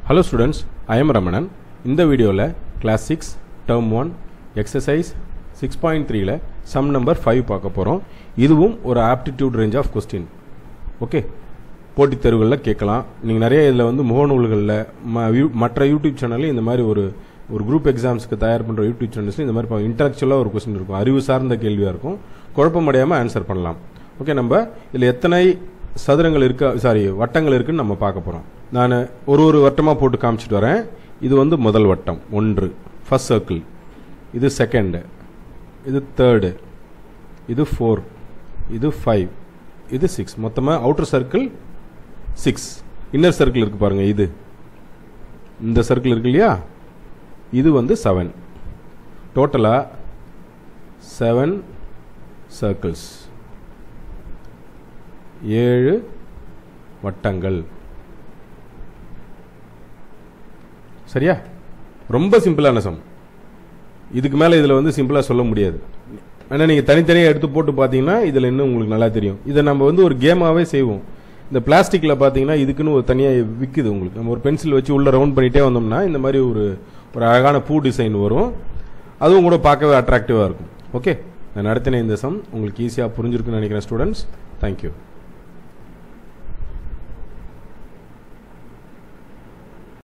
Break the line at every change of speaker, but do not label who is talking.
hello students I am Ramanan இந்த வீடியோவில் class six term one exercise six point த்ரீல sum number five பார்க்க போகிறோம் இதுவும் ஒரு aptitude range of question okay போட்டித் தேர்வுகளில் கேட்கலாம் நீங்கள் நிறைய இதில் வந்து முகநூல்களில் ம யூ- மற்ற யூடியூப் சேனலில் இந்த மாதிரி ஒரு ஒரு குரூப் எக்ஸாம்ஸ்க்கு தயார் பண்ணுற யூடியூப் சேனல்ஸ் இந்த மாதிரி இன்டலெக்சுவலாக ஒரு கொஸ்டின் இருக்கும் அறிவு சார்ந்த கேள்வியாக இருக்கும் குழப்பமடையாமல் ஆன்சர் பண்ணலாம் ஓகே நம்ம இதில் எத்தனை சதுரங்கள் இருக்கா சாரி வட்டங்கள் இருக்குன்னு நம்ம பார்க்க போகிறோம் நான் ஒரு ஒரு வட்டமாக போட்டு காமிச்சிட்டு வரேன் இது வந்து முதல் வட்டம் ஒன்று ஃபர்ஸ்ட் சர்க்கிள் இது செகண்டு இது தேர்டு இது ஃபோர் இது ஃபைவ் இது சிக்ஸ் மொத்தமாக outer circle six inner circle இருக்கு பாருங்க இது இந்த சர்க்கிள் இருக்கு இல்லையா இது வந்து செவன் டோட்டலாக செவன் சர்க்கிள்ஸ் ஏழு வட்டங்கள் சரியா ரொம்ப சிம்பிளான சம் இதுக்கு மேலே இதில் வந்து சிம்பிளாக சொல்ல முடியாது ஆனால் நீங்கள் தனித்தனியாக எடுத்து போட்டு பார்த்தீங்கன்னா இதில் இன்னும் உங்களுக்கு நல்லா தெரியும் இதை நம்ம வந்து ஒரு கேமாகவே செய்வோம் இந்த பிளாஸ்டிக்கில் பார்த்தீங்கன்னா இதுக்குன்னு ஒரு தனியாக விற்குது உங்களுக்கு நம்ம ஒரு பென்சில் வச்சு உள்ள ரவுண்ட் பண்ணிகிட்டே வந்தோம்னா இந்த மாதிரி ஒரு ஒரு அழகான பூ டிசைன் வரும் அதுவும் கூட பார்க்கவே அட்ராக்டிவாக இருக்கும் ஓகே நான் நடத்தின இந்த சம் உங்களுக்கு ஈஸியாக புரிஞ்சிருக்குன்னு நினைக்கிறேன் ஸ்டூடெண்ட்ஸ் தேங்க்யூ